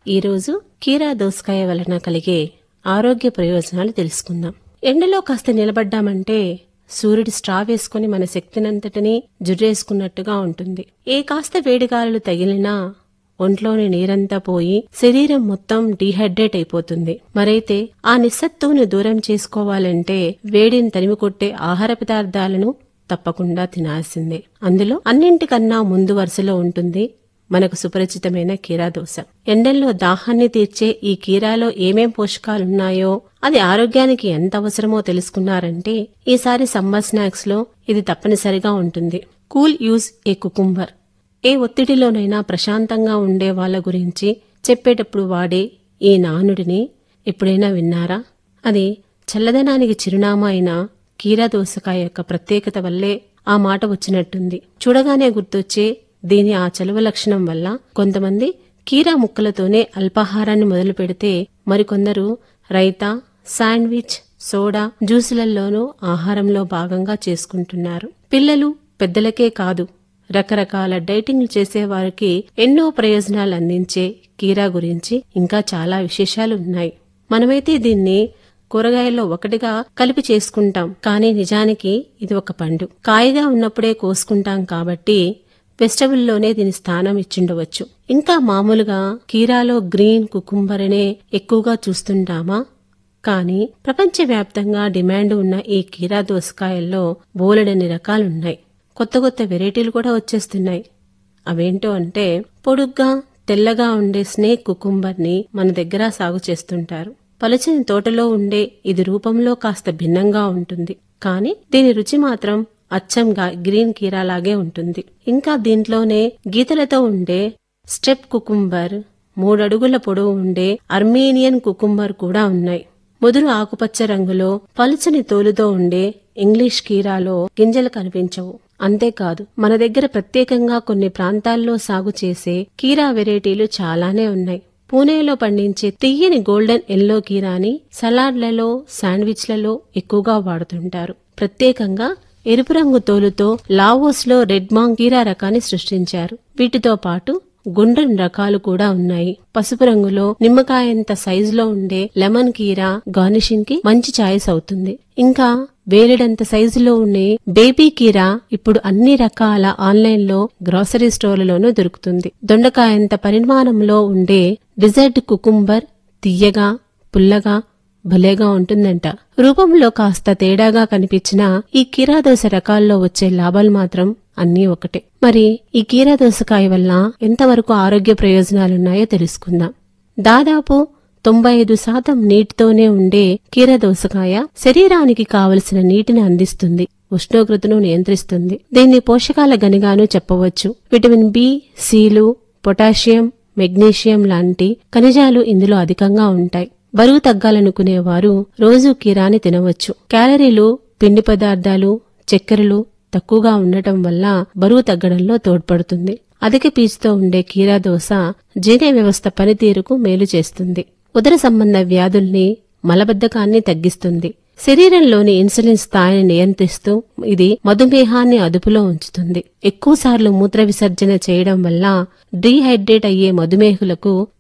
ఈరోజు కీరా దోసకాయ వలన కలిగే ఆరోగ్య ప్రయోజనాలు తెలుసుకుందాం ఎండలో కాస్త నిలబడ్డామంటే సూర్యుడి స్ట్రా వేసుకుని మన శక్తినంతటినీ జుర్రేసుకున్నట్టుగా ఉంటుంది ఏ కాస్త వేడిగాలులు తగిలినా ఒంట్లోని నీరంతా పోయి శరీరం మొత్తం డీహైడ్రేట్ అయిపోతుంది మరైతే ఆ నిస్సత్తువును దూరం చేసుకోవాలంటే వేడిని తరిమికొట్టే ఆహార పదార్థాలను తప్పకుండా తినాల్సిందే అందులో అన్నింటికన్నా ముందు వరుసలో ఉంటుంది మనకు సుపరిచితమైన కీరా దోశ ఎండల్లో దాహాన్ని తీర్చే ఈ కీరాలో ఏమేం పోషకాలున్నాయో అది ఆరోగ్యానికి ఎంత అవసరమో తెలుసుకున్నారంటే ఈసారి సమ్మర్ స్నాక్స్ లో ఇది తప్పనిసరిగా ఉంటుంది కూల్ యూజ్ ఏ కుకుంబర్ ఏ ఒత్తిడిలోనైనా ప్రశాంతంగా ఉండే వాళ్ళ గురించి చెప్పేటప్పుడు వాడే ఈ నానుడిని ఎప్పుడైనా విన్నారా అది చల్లదనానికి చిరునామా అయిన కీరా దోసకాయ యొక్క ప్రత్యేకత వల్లే ఆ మాట వచ్చినట్టుంది చూడగానే గుర్తొచ్చే దీని ఆ చలువ లక్షణం వల్ల కొంతమంది కీరా ముక్కలతోనే అల్పాహారాన్ని మొదలు పెడితే మరికొందరు రైతా శాండ్విచ్ సోడా జ్యూసులలోనూ ఆహారంలో భాగంగా చేసుకుంటున్నారు పిల్లలు పెద్దలకే కాదు రకరకాల డైటింగ్లు చేసేవారికి ఎన్నో ప్రయోజనాలు అందించే కీరా గురించి ఇంకా చాలా విశేషాలు ఉన్నాయి మనమైతే దీన్ని కూరగాయల్లో ఒకటిగా కలిపి చేసుకుంటాం కానీ నిజానికి ఇది ఒక పండు కాయగా ఉన్నప్పుడే కోసుకుంటాం కాబట్టి వెజిటబుల్లోనే దీని స్థానం ఇచ్చుండవచ్చు ఇంకా మామూలుగా కీరాలో గ్రీన్ కుకుంబర్ అనే ఎక్కువగా చూస్తుంటామా కానీ ప్రపంచవ్యాప్తంగా డిమాండ్ ఉన్న ఈ కీరా దోసకాయల్లో బోలెడన్ని రకాలున్నాయి కొత్త కొత్త వెరైటీలు కూడా వచ్చేస్తున్నాయి అవేంటో అంటే పొడుగ్గా తెల్లగా ఉండే స్నేక్ కుకుంబర్ని మన దగ్గర సాగు చేస్తుంటారు పలుచని తోటలో ఉండే ఇది రూపంలో కాస్త భిన్నంగా ఉంటుంది కానీ దీని రుచి మాత్రం అచ్చంగా గ్రీన్ కీరాలాగే ఉంటుంది ఇంకా దీంట్లోనే గీతలతో ఉండే స్టెప్ కుకుంబర్ మూడడుగుల పొడవు ఉండే అర్మేనియన్ కుకుంబర్ కూడా ఉన్నాయి ముదురు ఆకుపచ్చ రంగులో పలుచని తోలుతో ఉండే ఇంగ్లీష్ కీరాలో గింజలు కనిపించవు అంతేకాదు మన దగ్గర ప్రత్యేకంగా కొన్ని ప్రాంతాల్లో సాగు చేసే కీరా వెరైటీలు చాలానే ఉన్నాయి పూణేలో పండించే తియ్యని గోల్డెన్ ఎల్లో కీరాని సలాడ్లలో శాండ్విచ్లలో ఎక్కువగా వాడుతుంటారు ప్రత్యేకంగా ఎరుపు రంగు తోలుతో లావోస్ లో రెడ్ మాంగ్ కీరా రకాన్ని సృష్టించారు వీటితో పాటు గుండ్రని రకాలు కూడా ఉన్నాయి పసుపు రంగులో నిమ్మకాయంత సైజులో ఉండే లెమన్ కీరా గార్నిషింగ్ కి మంచి ఛాయిస్ అవుతుంది ఇంకా వేలెడంత సైజులో ఉండే బేబీ కీరా ఇప్పుడు అన్ని రకాల ఆన్లైన్ లో గ్రాసరీ స్టోర్లలోనూ దొరుకుతుంది దొండకాయంత పరిమాణంలో ఉండే డిజర్ట్ కుకుంబర్ తియ్యగా పుల్లగా భలేగా ఉంటుందంట రూపంలో కాస్త తేడాగా కనిపించిన ఈ కీరాదోస రకాల్లో వచ్చే లాభాలు మాత్రం అన్నీ ఒకటే మరి ఈ కీరాదోసకాయ వల్ల ఎంతవరకు ఆరోగ్య ప్రయోజనాలున్నాయో తెలుసుకుందాం దాదాపు తొంభై ఐదు శాతం నీటితోనే ఉండే కీరదోసకాయ శరీరానికి కావలసిన నీటిని అందిస్తుంది ఉష్ణోగ్రతను నియంత్రిస్తుంది దీన్ని పోషకాల గనిగాను చెప్పవచ్చు విటమిన్ బి సిలు పొటాషియం మెగ్నీషియం లాంటి ఖనిజాలు ఇందులో అధికంగా ఉంటాయి బరువు తగ్గాలనుకునేవారు రోజు కీరాని తినవచ్చు క్యాలరీలు పిండి పదార్థాలు చక్కెరలు తక్కువగా ఉండటం వల్ల బరువు తగ్గడంలో తోడ్పడుతుంది అధిక పీచుతో ఉండే కీరా దోశ జీర్ణ వ్యవస్థ పనితీరుకు మేలు చేస్తుంది ఉదర సంబంధ వ్యాధుల్ని మలబద్ధకాన్ని తగ్గిస్తుంది శరీరంలోని ఇన్సులిన్ స్థాయిని నియంత్రిస్తూ ఇది మధుమేహాన్ని అదుపులో ఉంచుతుంది ఎక్కువసార్లు మూత్ర విసర్జన చేయడం వల్ల డీహైడ్రేట్ అయ్యే మధుమేహులకు